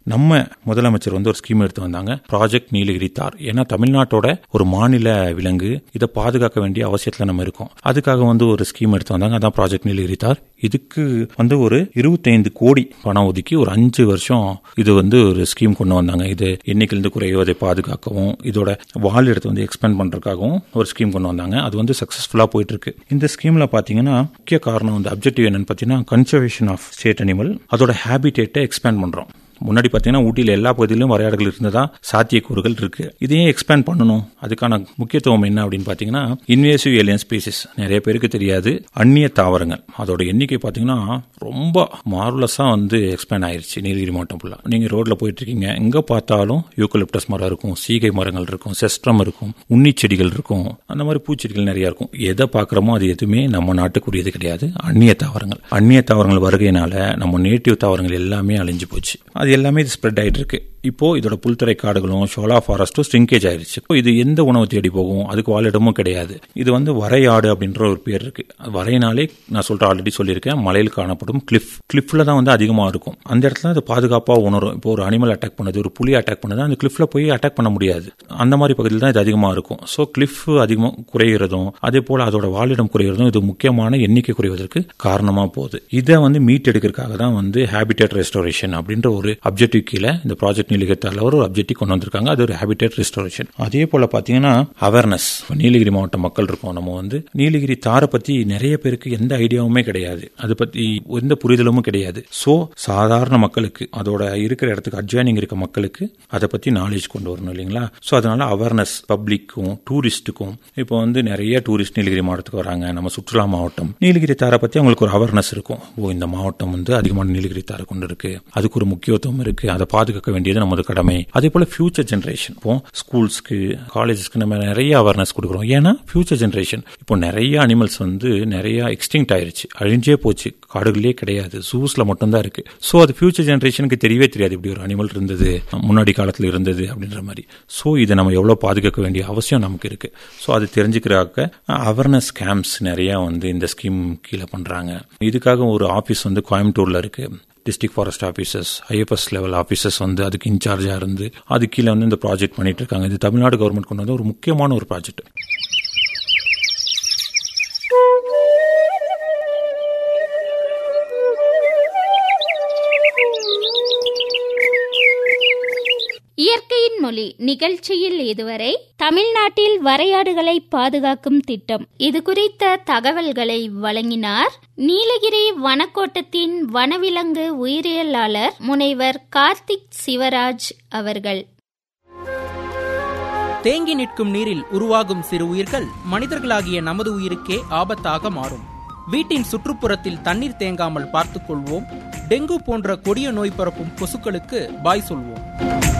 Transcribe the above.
நம்ம முதலமைச்சர் வந்து ஒரு ஸ்கீம் எடுத்து வந்தாங்க ப்ராஜெக்ட் நீலகிரி தார் ஏன்னா தமிழ்நாட்டோட ஒரு மாநில விலங்கு இதை பாதுகாக்க வேண்டிய அவசியத்துல நம்ம இருக்கோம் அதுக்காக வந்து ஒரு ஸ்கீம் எடுத்து வந்தாங்க அதான் ப்ராஜெக்ட் நீலகிரி தார் இதுக்கு வந்து ஒரு இருபத்தைந்து கோடி பணம் ஒதுக்கி ஒரு அஞ்சு வருஷம் இது வந்து ஒரு ஸ்கீம் கொண்டு வந்தாங்க இது எண்ணிக்கையிலிருந்து குறைவதை பாதுகாக்கவும் இதோட வால் இடத்தை வந்து எக்ஸ்பேண்ட் பண்றதுக்காகவும் ஒரு ஸ்கீம் கொண்டு வந்தாங்க அது வந்து சக்சஸ்ஃபுல்லா போயிட்டு இருக்கு இந்த ஸ்கீம்ல பாத்தீங்கன்னா முக்கிய காரணம் வந்து அப்ஜெக்டிவ் என்னன்னு பாத்தீங்கன்னா கன்சர்வேஷன் ஆஃப் ஸ்டேட் அனிமல் அதோட ஹேபிடேட்டை எக்ஸ்பேண்ட் பண்றோம் முன்னாடி பார்த்தீங்கன்னா ஊட்டியில் எல்லா பகுதியிலும் வரையாடுகள் இருந்ததா சாத்தியக்கூறுகள் இருக்கு இதையும் எக்ஸ்பேண்ட் பண்ணணும் அதுக்கான முக்கியத்துவம் என்ன அப்படின்னு பார்த்தீங்கன்னா இன்வேசிவ் ஏலியன் ஸ்பீசிஸ் நிறைய பேருக்கு தெரியாது அந்நிய தாவரங்கள் அதோட எண்ணிக்கை பார்த்தீங்கன்னா ரொம்ப மார்வலஸாக வந்து எக்ஸ்பேண்ட் ஆயிருச்சு நீலகிரி மாவட்டம் ஃபுல்லாக நீங்கள் ரோட்டில் போயிட்டு இருக்கீங்க எங்கே பார்த்தாலும் யூக்கலிப்டஸ் மரம் இருக்கும் சீகை மரங்கள் இருக்கும் செஸ்ட்ரம் இருக்கும் உன்னி செடிகள் இருக்கும் அந்த மாதிரி பூச்செடிகள் நிறைய இருக்கும் எதை பார்க்குறோமோ அது எதுவுமே நம்ம நாட்டுக்குரியது கிடையாது அந்நிய தாவரங்கள் அந்நிய தாவரங்கள் வருகையினால நம்ம நேட்டிவ் தாவரங்கள் எல்லாமே அழிஞ்சு போச்சு அது எல்லாமே இது ஸ்ப்ரெட் ஆகிட்டு இருக்கு இப்போ இதோட புல்தரை காடுகளும் ஷோலா ஃபாரஸ்ட்டும் ஸ்ட்ரிங்கேஜ் ஆயிருச்சு இப்போ இது எந்த உணவு தேடி போகும் அதுக்கு வாழிடமும் கிடையாது இது வந்து வரையாடு அப்படின்ற ஒரு பேர் இருக்கு வரையினாலே நான் சொல்ற ஆல்ரெடி சொல்லியிருக்கேன் மலையில் காணப்படும் கிளிஃப் கிளிஃப்ல தான் வந்து அதிகமாக இருக்கும் அந்த இடத்துல அது பாதுகாப்பாக உணரும் இப்போ ஒரு அனிமல் அட்டாக் பண்ணுது ஒரு புலி அட்டாக் பண்ணுது அந்த கிளிஃப்ல போய் அட்டாக் பண்ண முடியாது அந்த மாதிரி பகுதியில் தான் இது அதிகமாக இருக்கும் ஸோ கிளிஃப் அதிகமாக குறைகிறதும் அதே போல அதோட வாழிடம் குறைகிறதும் இது முக்கியமான எண்ணிக்கை குறைவதற்கு காரணமாக போகுது இதை வந்து மீட் எடுக்கிறதுக்காக தான் வந்து ஹேபிடேட் ரெஸ்டோரேஷன் அப்படின்ற ஒரு அப்ஜெக்டிவ் கீழே இந்த ப்ராஜெக்ட் நீலகிரி ஒரு அப்ஜெக்டிவ் கொண்டு வந்திருக்காங்க அது ஒரு ஹேபிடேட் ரெஸ்டோரேஷன் அதே போல பாத்தீங்கன்னா அவேர்னஸ் நீலகிரி மாவட்ட மக்கள் இருக்கோம் நம்ம வந்து நீலகிரி தாரை பத்தி நிறைய பேருக்கு எந்த ஐடியாவுமே கிடையாது அதை பத்தி எந்த புரிதலும் கிடையாது சோ சாதாரண மக்களுக்கு அதோட இருக்கிற இடத்துக்கு அட்ஜாயினிங் இருக்க மக்களுக்கு அதை பத்தி நாலேஜ் கொண்டு வரணும் இல்லைங்களா சோ அதனால அவேர்னஸ் பப்ளிக்கும் டூரிஸ்ட்டுக்கும் இப்போ வந்து நிறைய டூரிஸ்ட் நீலகிரி மாவட்டத்துக்கு வராங்க நம்ம சுற்றுலா மாவட்டம் நீலகிரி தாரை பத்தி அவங்களுக்கு ஒரு அவேர்னஸ் இருக்கும் ஓ இந்த மாவட்டம் வந்து அதிகமான நீலகிரி தாரை கொண்டு இருக்கு அதுக்கு ஒரு முக்கியத்துவம் இருக்கு அதை பாதுகாக்க வேண்டியது நமது கடமை அதே போல ஃபியூச்சர் ஜென்ரேஷன் இப்போ ஸ்கூல்ஸ்க்கு காலேஜஸ்க்கு நம்ம நிறைய அவேர்னஸ் கொடுக்குறோம் ஏன்னா ஃபியூச்சர் ஜென்ரேஷன் இப்போ நிறைய அனிமல்ஸ் வந்து நிறைய எக்ஸ்டிங்ட் ஆயிருச்சு அழிஞ்சே போச்சு காடுகளே கிடையாது ஜூஸ்ல மட்டும்தான் இருக்கு ஸோ அது ஃபியூச்சர் ஜென்ரேஷனுக்கு தெரியவே தெரியாது இப்படி ஒரு அனிமல் இருந்தது முன்னாடி காலத்தில் இருந்தது அப்படின்ற மாதிரி ஸோ இதை நம்ம எவ்வளோ பாதுகாக்க வேண்டிய அவசியம் நமக்கு இருக்கு ஸோ அது தெரிஞ்சுக்கிறாக்க அவேர்னஸ் கேம்ப்ஸ் நிறைய வந்து இந்த ஸ்கீம் கீழே பண்றாங்க இதுக்காக ஒரு ஆஃபீஸ் வந்து கோயம்புத்தூர்ல இருக்கு district forest officers IFS level officers வந்து அதுக்கு இன்சார்ஜாக இருந்து அது கீழே வந்து இந்த ப்ராஜெக்ட் பண்ணிட்டு இருக்காங்க இது தமிழ்நாடு கவர்மெண்ட் கொண்டு வந்து ஒரு முக்கியமான ஒரு ப்ராஜெக்ட் இயற்கையின் மொழி நிகழ்ச்சியில் இதுவரை தமிழ்நாட்டில் வரையாடுகளை பாதுகாக்கும் திட்டம் இது குறித்த தகவல்களை வழங்கினார் நீலகிரி வனக்கோட்டத்தின் வனவிலங்கு உயிரியலாளர் முனைவர் கார்த்திக் சிவராஜ் அவர்கள் தேங்கி நிற்கும் நீரில் உருவாகும் சிறு உயிர்கள் மனிதர்களாகிய நமது உயிருக்கே ஆபத்தாக மாறும் வீட்டின் சுற்றுப்புறத்தில் தண்ணீர் தேங்காமல் பார்த்துக் கொள்வோம் டெங்கு போன்ற கொடிய நோய் பரப்பும் கொசுக்களுக்கு பாய் சொல்வோம்